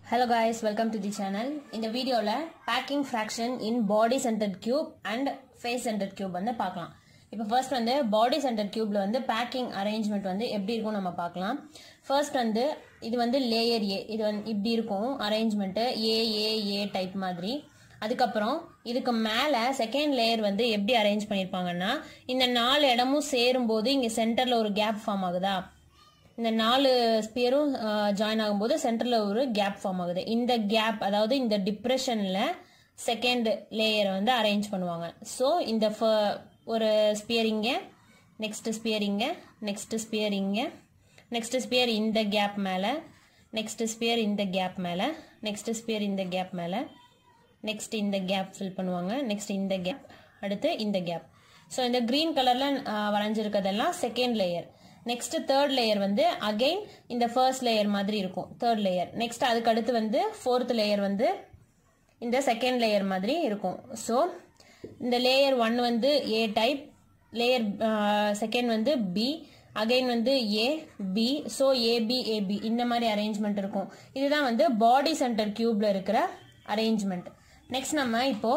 Hello guys welcome to the channel இந்த வீடியோவில் packing fraction in body centred cube and face centred cube வந்து பார்க்கலாம் இப்போ first வந்து பாடி சென்டர் கியூப்ல வந்து பேக்கிங் அரேஞ்ச்மெண்ட் வந்து எப்படி இருக்கும் நம்ம பார்க்கலாம் ஃபர்ஸ்ட் வந்து இது வந்து லேயர் ஏ இது வந்து இப்படி இருக்கும் அரேஞ்ச்மெண்ட்டு ஏ ஏ ஏ டைப் மாதிரி அதுக்கப்புறம் இதுக்கு மேலே செகண்ட் லேயர் வந்து எப்படி அரேஞ்ச் பண்ணியிருப்பாங்கன்னா இந்த நாலு இடமும் சேரும்போது இங்கே சென்டரில் ஒரு கேப் ஃபார்ம் ஆகுதா இந்த நாலு ஸ்பியரும் ஜாயின் ஆகும்போது சென்டரில் ஒரு கேப் ஃபார்ம் ஆகுது இந்த கேப் அதாவது இந்த டிப்ரெஷனில் செகண்ட் லேயரை வந்து அரேஞ்ச் பண்ணுவாங்க ஸோ இந்த ஃப- ஒரு ஸ்பியர் இங்கே நெக்ஸ்ட் ஸ்பியர் இங்கே நெக்ஸ்ட் ஸ்பியர் இங்கே நெக்ஸ்ட் ஸ்பியர் இந்த கேப் மேலே நெக்ஸ்ட் ஸ்பியர் இந்த கேப் மேலே நெக்ஸ்ட் ஸ்பியர் இந்த கேப் மேலே நெக்ஸ்ட் இந்த கேப் ஃபில் பண்ணுவாங்க நெக்ஸ்ட் இந்த கேப் அடுத்து இந்த கேப் ஸோ இந்த க்ரீன் கலரில் வரைஞ்சிருக்கிறதெல்லாம் second layer next third layer வந்து அகைன் இந்த ஃபர்ஸ்ட் லேயர் மாதிரி இருக்கும் தேர்ட் லேயர் நெக்ஸ்ட் அதுக்கு அடுத்து வந்து ஃபோர்த் லேயர் வந்து இந்த செகண்ட் லேயர் மாதிரி இருக்கும் ஸோ இந்த லேயர் ஒன் வந்து ஏ டைப் லேயர் செகண்ட் வந்து பி அகைன் வந்து A B so AB AB இந்த மாதிரி அரேஞ்ச்மெண்ட் இருக்கும் இதுதான் வந்து பாடி சென்டர் கியூப்ல இருக்கிற அரேஞ்ச்மெண்ட் நெக்ஸ்ட் நம்ம இப்போ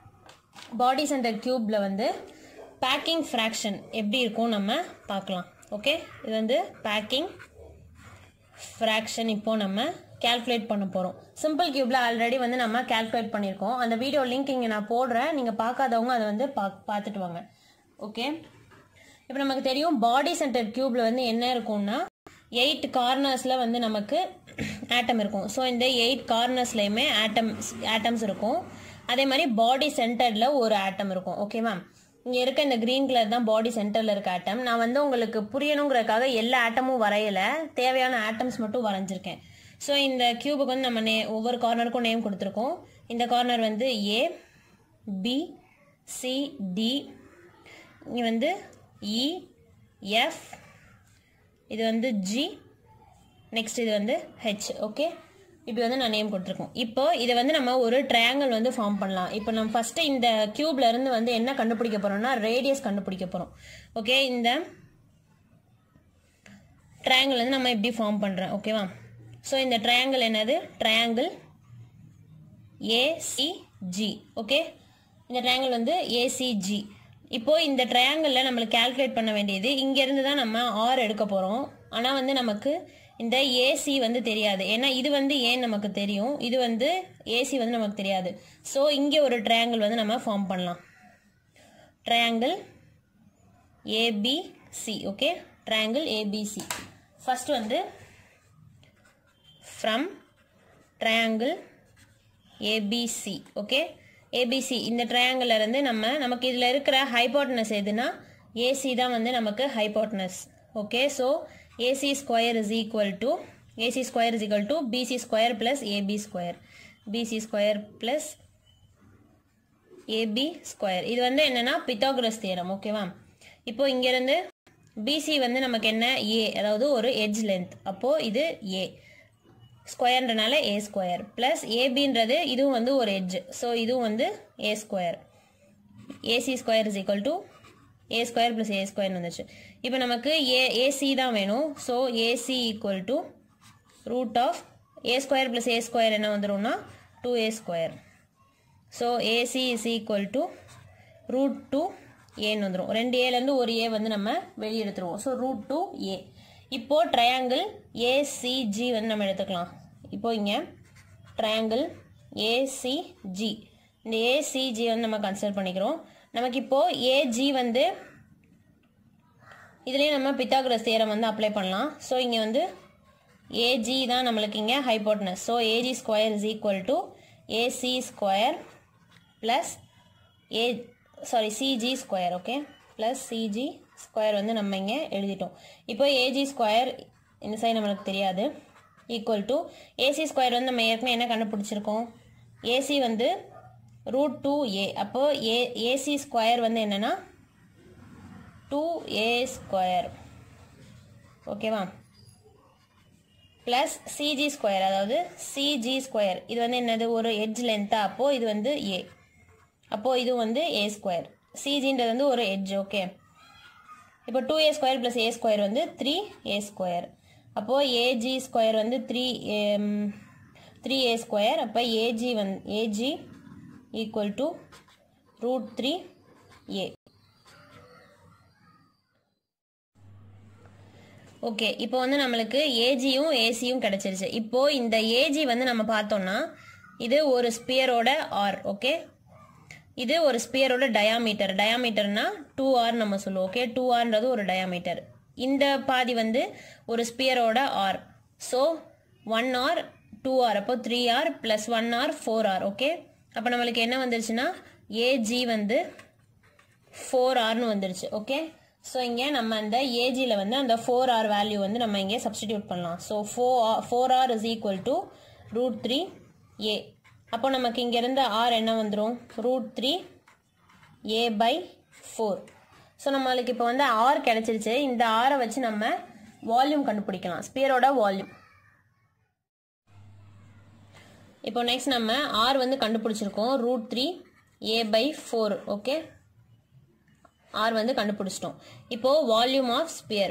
பாடி சென்டர் கியூப்ல வந்து பேக்கிங் ஃப்ராக்ஷன் எப்படி இருக்கும் நம்ம பார்க்கலாம் ஓகே இது வந்து பேக்கிங் ஃப்ராக்ஷன் இப்போ நம்ம கால்குலேட் பண்ண போகிறோம் சிம்பிள் கியூப்ல ஆல்ரெடி வந்து நம்ம கால்குலேட் பண்ணியிருக்கோம் அந்த வீடியோ லிங்க் இங்கே நான் போடுறேன் நீங்கள் பார்க்காதவங்க அதை வந்து பா பார்த்துட்டு வாங்க ஓகே இப்போ நமக்கு தெரியும் பாடி சென்டர் கியூப்ல வந்து என்ன இருக்கும்னா எயிட் கார்னர்ஸில் வந்து நமக்கு ஆட்டம் இருக்கும் ஸோ இந்த எயிட் கார்னர்ஸ்லையுமே ஆட்டம்ஸ் ஆட்டம்ஸ் இருக்கும் அதே மாதிரி பாடி சென்டரில் ஒரு ஆட்டம் இருக்கும் ஓகேவா இங்கே இருக்க இந்த க்ரீன் கலர் தான் பாடி சென்டரில் இருக்க ஆட்டம் நான் வந்து உங்களுக்கு புரியணுங்கிறதுக்காக எல்லா ஆட்டமும் வரையல தேவையான ஆட்டம்ஸ் மட்டும் வரைஞ்சிருக்கேன் ஸோ இந்த கியூபுக்கு வந்து நம்ம நே ஒவ்வொரு கார்னருக்கும் நேம் கொடுத்துருக்கோம் இந்த கார்னர் வந்து ஏ பி சி டி இங்கே வந்து இ எஃப் இது வந்து ஜி நெக்ஸ்ட் இது வந்து ஹெச் ஓகே இப்படி வந்து நான் நேம் கொடுத்துருக்கோம் இப்போ இதை வந்து நம்ம ஒரு ட்ரையாங்கிள் வந்து ஃபார்ம் பண்ணலாம் இப்போ நம்ம ஃபர்ஸ்ட் இந்த கியூப்ல இருந்து வந்து என்ன கண்டுபிடிக்க போறோம்னா ரேடியஸ் கண்டுபிடிக்க போறோம் ஓகே இந்த ட்ரையாங்கிள் வந்து நம்ம இப்படி ஃபார்ம் பண்றோம் ஓகேவா ஸோ இந்த ட்ரையாங்கிள் என்னது ட்ரையாங்கிள் ஏசிஜி ஓகே இந்த ட்ரையாங்கிள் வந்து ஏசிஜி இப்போ இந்த ட்ரையாங்கிளில் நம்மளுக்கு கால்குலேட் பண்ண வேண்டியது இங்கேருந்து தான் நம்ம ஆர் எடுக்க போகிறோம் ஆனால் வந்து நமக்கு இந்த ஏசி வந்து தெரியாது ஏன்னா இது வந்து ஏன் நமக்கு தெரியும் இது வந்து ஏசி வந்து நமக்கு தெரியாது ஸோ இங்கே ஒரு ட்ரையாங்கிள் வந்து நம்ம ஃபார்ம் பண்ணலாம் triangle ABC okay triangle ABC first வந்து from triangle ABC okay ABC இந்த ட்ரையாங்கிள் இருந்து நம்ம நமக்கு இதில் இருக்கிற ஹைபோட்டனஸ் எதுனா ஏசி தான் வந்து நமக்கு hypotenuse okay so AC square is equal to AC square is equal to BC square plus AB square BC square plus AB square இது வந்து என்னன்னா பித்தாகுரஸ் தியரம் ஓகேவா இப்போ இங்கேருந்து பிசி வந்து நமக்கு என்ன ஏ அதாவது ஒரு எட்ஜ் லென்த் அப்போது இது ஏ ஸ்கொயர்ன்றனால ஏ ஸ்கொயர் ப்ளஸ் ஏபின்றது இதுவும் வந்து ஒரு எட்ஜ் ஸோ இதுவும் வந்து a square AC square is equal to a square plus a ஸ்கொயர்னு வந்துச்சு இப்போ நமக்கு ஏ ஏசி தான் வேணும் so AC equal to root of a square plus a square என்ன வந்துடும்னா two a square so AC is equal to root two ஏன்னு வந்துடும் ரெண்டு ஏலேருந்து ஒரு ஏ வந்து நம்ம வெளியே எடுத்துருவோம் ஸோ ரூட் டூ ஏ இப்போ ட்ரையாங்கிள் ஏசிஜி வந்து நம்ம எடுத்துக்கலாம் இப்போ இங்கே ட்ரையாங்கிள் ஏசிஜி இந்த ஏசிஜி வந்து நம்ம கன்சிடர் பண்ணிக்கிறோம் நமக்கு இப்போ ஏஜி வந்து இதுலேயே நம்ம பித்தாகுரஸ் தியரம் வந்து அப்ளை பண்ணலாம் ஸோ இங்கே வந்து ஏஜி தான் நம்மளுக்கு இங்கே hypotenuse so AG square is equal to AC square plus a sorry CG square okay plus CG square வந்து நம்ம இங்கே எழுதிட்டோம் இப்போ ஏஜி ஸ்கொயர் இந்த சைடு நம்மளுக்கு தெரியாது ஈக்குவல் டு ஏசி ஸ்கொயர் வந்து நம்ம ஏற்கனவே என்ன கண்டுபிடிச்சிருக்கோம் ஏசி வந்து ரூட் டூ ஏ அப்போது ஏ ஏசி ஸ்கொயர் வந்து என்னென்னா டூ ஏ ஸ்கொயர் ஓகேவா ப்ளஸ் சிஜி ஸ்கொயர் அதாவது சிஜி ஸ்கொயர் இது வந்து என்னது ஒரு எட்ஜ் லென்த்தா அப்போது இது வந்து ஏ அப்போது இது வந்து ஏ ஸ்கொயர் சிஜின்றது வந்து ஒரு எட்ஜ் ஓகே இப்போ two a square plus a square வந்து த்ரீ ஏ ஸ்கொயர் அப்போது ஏஜி ஸ்கொயர் வந்து த்ரீ த்ரீ ஏ ஸ்கொயர் அப்போ ஏஜி வந் AG equal to root three a okay இப்போ வந்து நம்மளுக்கு ஏஜியும் ஏசியும் கிடைச்சிருச்சு இப்போ இந்த ஏஜி வந்து நம்ம பார்த்தோம்னா இது ஒரு ஸ்பியரோட ஆர் ஓகே இது ஒரு ஸ்பியரோட டயாமீட்டர் டயாமீட்டர்னா டூ ஆர் நம்ம சொல்லுவோம் ஓகே டூ ஆர்ன்றது ஒரு டயாமீட்டர் இந்த பாதி வந்து ஒரு ஸ்பியரோட r so one r two r அப்போ three r plus one r four r okay அப்போ நம்மளுக்கு என்ன வந்துருச்சுன்னா ஏஜி வந்து ஃபோர் ஆர்னு வந்துருச்சு ஓகே ஸோ இங்கே நம்ம அந்த ஏஜியில் வந்து அந்த ஃபோர் ஆர் வேல்யூ வந்து நம்ம இங்கே சப்ஸ்டிடியூட் பண்ணலாம் so four four r is equal to root three a அப்போ நமக்கு இங்கே இருந்த ஆர் என்ன வந்துடும் root three a by four so நம்மளுக்கு இப்போ வந்து ஆர் கிடச்சிருச்சு இந்த ஆரை வச்சு நம்ம வால்யூம் கண்டுபிடிக்கலாம் ஸ்பியரோட வால்யூம் இப்போ நெக்ஸ்ட் நம்ம ஆர் வந்து கண்டுபிடிச்சிருக்கோம் root three a by four okay r வந்து கண்டுபிடிச்சிட்டோம் இப்போ volume of sphere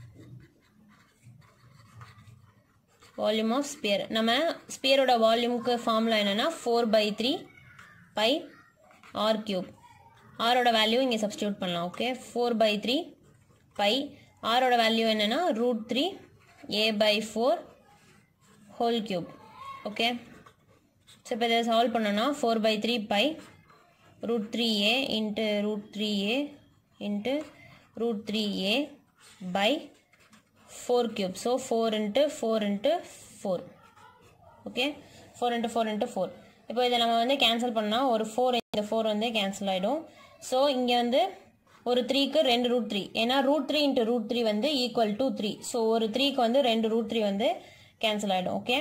volume of sphere நம்ம ஸ்பியரோட வால்யூமுக்கு ஃபார்முலா என்னன்னா four by three by r cube ஆரோட வேல்யூ இங்கே சப்ஸ்டியூட் பண்ணலாம் okay four by three by ஆரோட வேல்யூ என்னன்னா root three a by four whole cube okay so இப்போ இதை சால்வ் பண்ணோன்னா four by three by root 3a into root 3a into root 3a by 4 cube. So 4 into 4 into 4. Okay. 4 into 4 into 4. இப்போ இதை நம்ம வந்து cancel பண்ணால் ஒரு four இந்த ஃபோர் வந்து கேன்சல் ஆகிடும் ஸோ இங்கே வந்து ஒரு த்ரீக்கு ரெண்டு ரூட் த்ரீ ஏன்னா root three into root three வந்து ஈக்குவல் டு த்ரீ ஸோ ஒரு த்ரீக்கு வந்து ரெண்டு ரூட் த்ரீ வந்து கேன்சல் ஆகிடும் ஓகே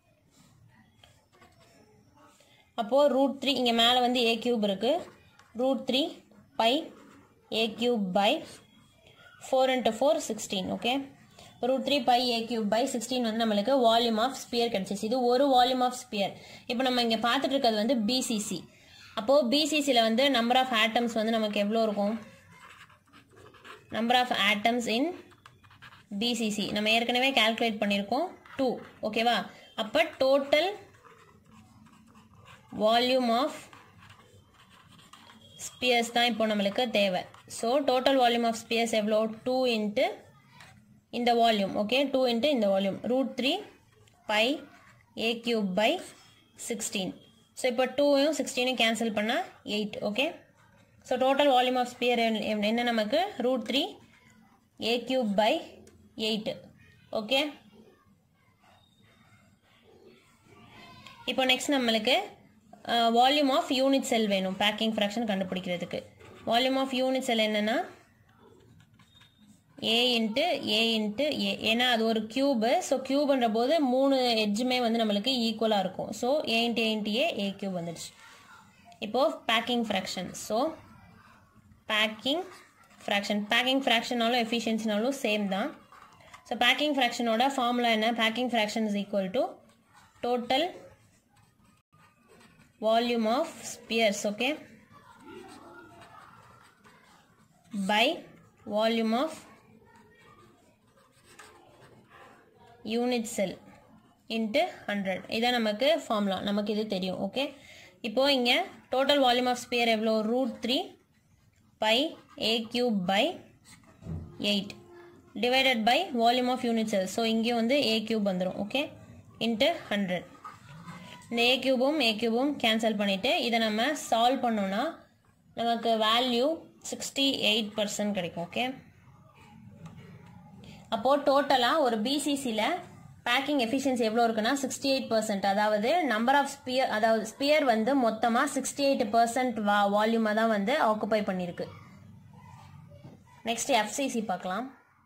அப்போது ரூட் த்ரீ இங்கே மேலே வந்து ஏ கியூப் இருக்குது root three by a cube by four into four sixteen okay root three by a cube by sixteen வந்து நம்மளுக்கு வால்யூம் ஆஃப் ஸ்பியர் கிடச்சிச்சு இது ஒரு வால்யூம் ஆஃப் ஸ்பியர் இப்போ நம்ம இங்கே பார்த்துட்டு இருக்கிறது வந்து பிசிசி அப்போது பிசிசியில் வந்து நம்பர் ஆஃப் ஆட்டம்ஸ் வந்து நமக்கு எவ்வளோ இருக்கும் number of atoms in BCC நம்ம ஏற்கனவே கால்குலேட் பண்ணியிருக்கோம் டூ ஓகேவா அப்போ டோட்டல் வால்யூம் ஆஃப் ஸ்பியர்ஸ் தான் இப்போ நம்மளுக்கு தேவை so total volume of spheres எவ்வளோ டூ இன்ட்டு இந்த வால்யூம் ஓகே டூ இன்ட்டு இந்த volume root three by a cube by sixteen so இப்போ டூவையும் சிக்ஸ்டீனையும் கேன்சல் பண்ணால் eight okay so total volume of sphere என்ன நமக்கு root three a cube by eight okay இப்போ நெக்ஸ்ட் நம்மளுக்கு வால்யூம் ஆஃப் யூனிட் செல் வேணும் பேக்கிங் ஃப்ராக்ஷன் கண்டுபிடிக்கிறதுக்கு வால்யூம் ஆஃப் யூனிட் செல் என்னென்னா ஏ இன்ட்டு ஏ இன்ட்டு ஏ ஏன்னா அது ஒரு கியூபு ஸோ கியூப்ன்ற போது மூணு எட்ஜுமே வந்து நம்மளுக்கு ஈக்குவலாக இருக்கும் so a into a into a a cube வந்துடுச்சு இப்போது packing fraction so packing fraction packing ஃப்ராக்ஷனாலும் எஃபிஷியன்சினாலும் சேம் தான் ஸோ பேக்கிங் ஃப்ராக்ஷனோட ஃபார்முலா என்ன packing fraction is equal to total volume of spheres okay by volume of unit cell into 100 இதான் நமக்கு formula நமக்கு இது தெரியும் ஓகே இப்போ இங்கே டோட்டல் வால்யூம் ஆஃப் ஸ்பியர் எவ்வளோ root three by a cube by eight divided by volume of unit cell so இங்கேயும் வந்து ஏ கியூப் வந்துடும் ஓகே இன்ட்டு ஹண்ட்ரட் இந்த ஏ கியூபும் ஏ கியூபும் கேன்சல் பண்ணிவிட்டு இதை நம்ம சால்வ் பண்ணோன்னா நமக்கு வேல்யூ சிக்ஸ்டி எயிட் பர்சன்ட் கிடைக்கும் ஓகே அப்போது டோட்டலாக ஒரு பிசிசியில் பேக்கிங் எஃபிஷியன்சி எவ்வளோ இருக்குன்னா சிக்ஸ்டி எயிட் பர்சன்ட் அதாவது நம்பர் ஆஃப் ஸ்பியர் அதாவது ஸ்பியர் வந்து மொத்தமாக சிக்ஸ்டி எயிட் பர்சன்ட் வா வால்யூமாக தான் வந்து ஆக்குப்பை பண்ணியிருக்கு நெக்ஸ்ட் எஃப்சிசி பார்க்கலாம்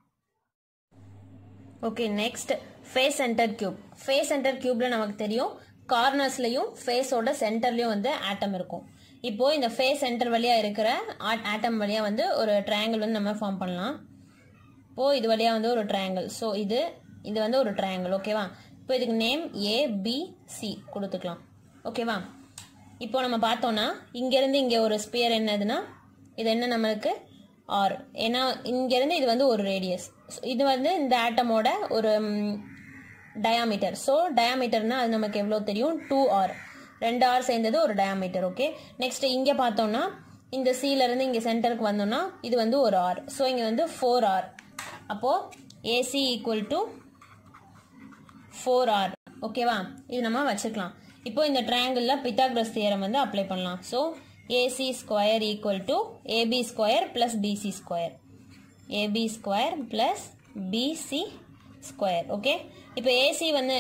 okay next face center cube face center கியூப்ல நமக்கு தெரியும் கார்னர்ஸ்லையும் ஃபேஸோட சென்டர்லையும் வந்து ஆட்டம் இருக்கும் இப்போ இந்த ஃபேஸ் சென்டர் வழியாக இருக்கிற ஆட்டம் வழியாக வந்து ஒரு ட்ரையாங்கிள் வந்து நம்ம ஃபார்ம் பண்ணலாம் இப்போ இது வழியாக வந்து ஒரு ட்ரையாங்கிள் ஸோ இது இது வந்து ஒரு ட்ரையாங்கிள் ஓகேவா இப்போ இதுக்கு நேம் ஏ பி சி கொடுத்துக்கலாம் ஓகேவா இப்போ நம்ம பார்த்தோம்னா இங்கேருந்து இங்கே ஒரு ஸ்பியர் என்னதுன்னா இது என்ன நம்மளுக்கு ஆர் ஏன்னா இங்கேருந்து இது வந்து ஒரு ரேடியஸ் இது வந்து இந்த ஆட்டமோட ஒரு டயாமீட்டர் ஸோ டயாமீட்டர்னா அது நமக்கு எவ்வளோ தெரியும் டூ ஆர் ரெண்டு ஆர் சேர்ந்தது ஒரு டயாமீட்டர் ஓகே நெக்ஸ்ட் இங்கே பார்த்தோம்னா இந்த சீல இருந்து இங்கே சென்டருக்கு வந்தோம்னா இது வந்து ஒரு ஆர் ஸோ இங்கே வந்து ஃபோர் ஆர் அப்போது AC equal to four r ஓகேவா இது நம்ம வச்சுக்கலாம் இப்போ இந்த ட்ரையாங்கிளில் பித்தாக்ரஸ் தியரம் வந்து அப்ளை பண்ணலாம் so AC square equal to AB square plus BC square AB square plus BC square okay இப்போ ஏசி வந்து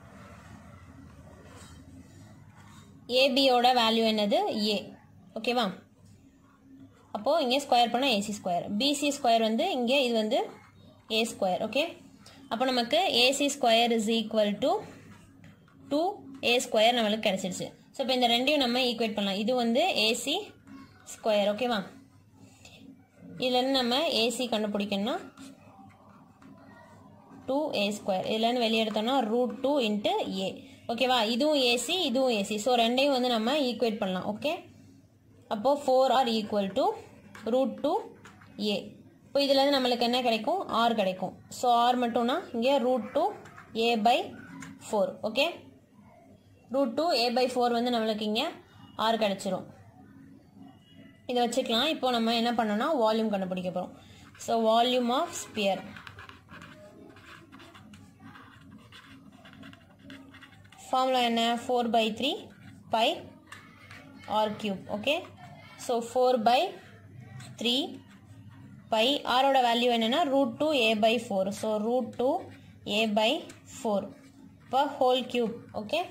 ஏபியோட வேல்யூ என்னது ஏ ஓகேவா அப்போது இங்கே ஸ்கொயர் பண்ணால் ஏசி ஸ்கொயர் பிசி ஸ்கொயர் வந்து இங்கே இது வந்து ஏ ஸ்கொயர் ஓகே அப்போ நமக்கு AC square is equal to two a square நம்மளுக்கு கிடச்சிருச்சு ஸோ இப்போ இந்த ரெண்டையும் நம்ம ஈக்குவேட் பண்ணலாம் இது வந்து ஏசி ஸ்கொயர் ஓகேவா இதுலேருந்து நம்ம ஏசி கண்டுபிடிக்கணும்னா டூ ஏ ஸ்கொயர் இதுலேருந்து வெளியே எடுத்தோம்னா ரூட் டூ இன்ட்டு ஏ ஓகேவா இதுவும் ஏசி இதுவும் ஏசி ஸோ ரெண்டையும் வந்து நம்ம ஈக்குவேட் பண்ணலாம் ஓகே அப்போது four r equal to root two a இப்போ இதுலேருந்து நம்மளுக்கு என்ன கிடைக்கும் ஆர் கிடைக்கும் ஸோ ஆர் மட்டும்னா இங்கே root two a by four okay root two a by four வந்து நம்மளுக்கு இங்கே ஆர் கிடச்சிரும் இதை வச்சுக்கலாம் இப்போ நம்ம என்ன பண்ணோம்னா வால்யூம் கண்டுபிடிக்க போகிறோம் so volume of sphere formula என்ன four by three by r cube okay so four by three by ஆரோட வேல்யூ என்னென்னா root two a by four so root two a by four இப்போ whole cube okay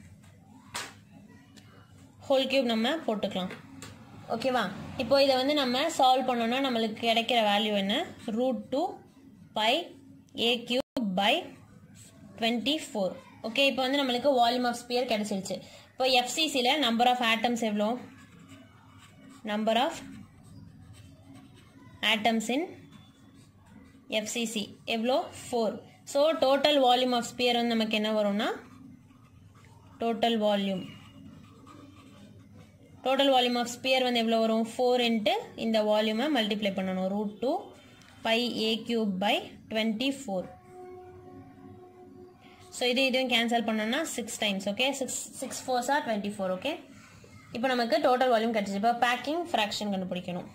whole cube நம்ம போட்டுக்கலாம் ஓகேவா இப்போ இதை வந்து நம்ம சால்வ் பண்ணோம்னா நம்மளுக்கு கிடைக்கிற வேல்யூ என்ன root two by a cube by twenty four okay இப்போ வந்து நம்மளுக்கு வால்யூம் ஆஃப் ஸ்பியர் கிடைச்சிருச்சு இப்போ எஃப்சிசியில் நம்பர் ஆஃப் ஆட்டம்ஸ் எவ்வளோ number of atoms in FCC எவ்வளோ four so total volume of sphere வந்து நமக்கு என்ன வரும்னா total volume total volume of sphere வந்து எவ்வளோ வரும் ஃபோர் இன்ட்டு இந்த வால்யூமை மல்டிப்ளை பண்ணணும் root two by a cube by twenty four so இது இதுவும் கேன்சல் பண்ணோம்னா six times okay six six fours are twenty four okay இப்போ நமக்கு டோட்டல் வால்யூம் கிடச்சிச்சு இப்போ பேக்கிங் ஃப்ராக்ஷன் கண்டுபிடிக்கணும்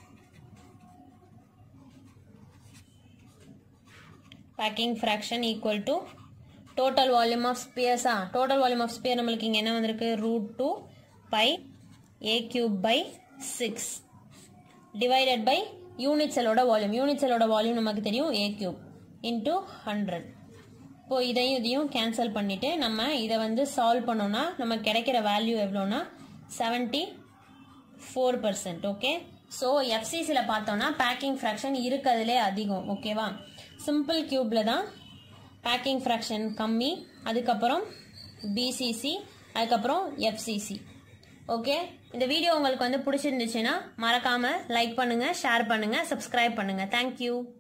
packing fraction equal to total volume of ஸ்பியர்ஸா total volume of sphere நம்மளுக்கு இங்கே என்ன வந்திருக்கு root two by a cube by six divided by unit செல்லோட வால்யூம் யூனிட் செல்லோட வால்யூம் நமக்கு தெரியும் ஏ கியூப் இன்டூ ஹண்ட்ரட் இப்போ இதையும் இதையும் கேன்சல் பண்ணிவிட்டு நம்ம இதை வந்து சால்வ் பண்ணோம்னா நமக்கு கிடைக்கிற வேல்யூ எவ்வளோனா seventy four percent okay so எஃப்சிசியில் பார்த்தோம்னா பேக்கிங் ஃப்ராக்ஷன் இருக்கிறதுலே அதிகம் ஓகேவா சிம்பிள் கியூப்பில் தான் பேக்கிங் ஃப்ராக்ஷன் கம்மி அதுக்கப்புறம் பிசிசி அதுக்கப்புறம் எஃப்சிசி ஓகே இந்த வீடியோ உங்களுக்கு வந்து பிடிச்சிருந்துச்சுன்னா மறக்காமல் லைக் பண்ணுங்கள் ஷேர் பண்ணுங்கள் சப்ஸ்கிரைப் பண்ணுங்கள் தேங்க்யூ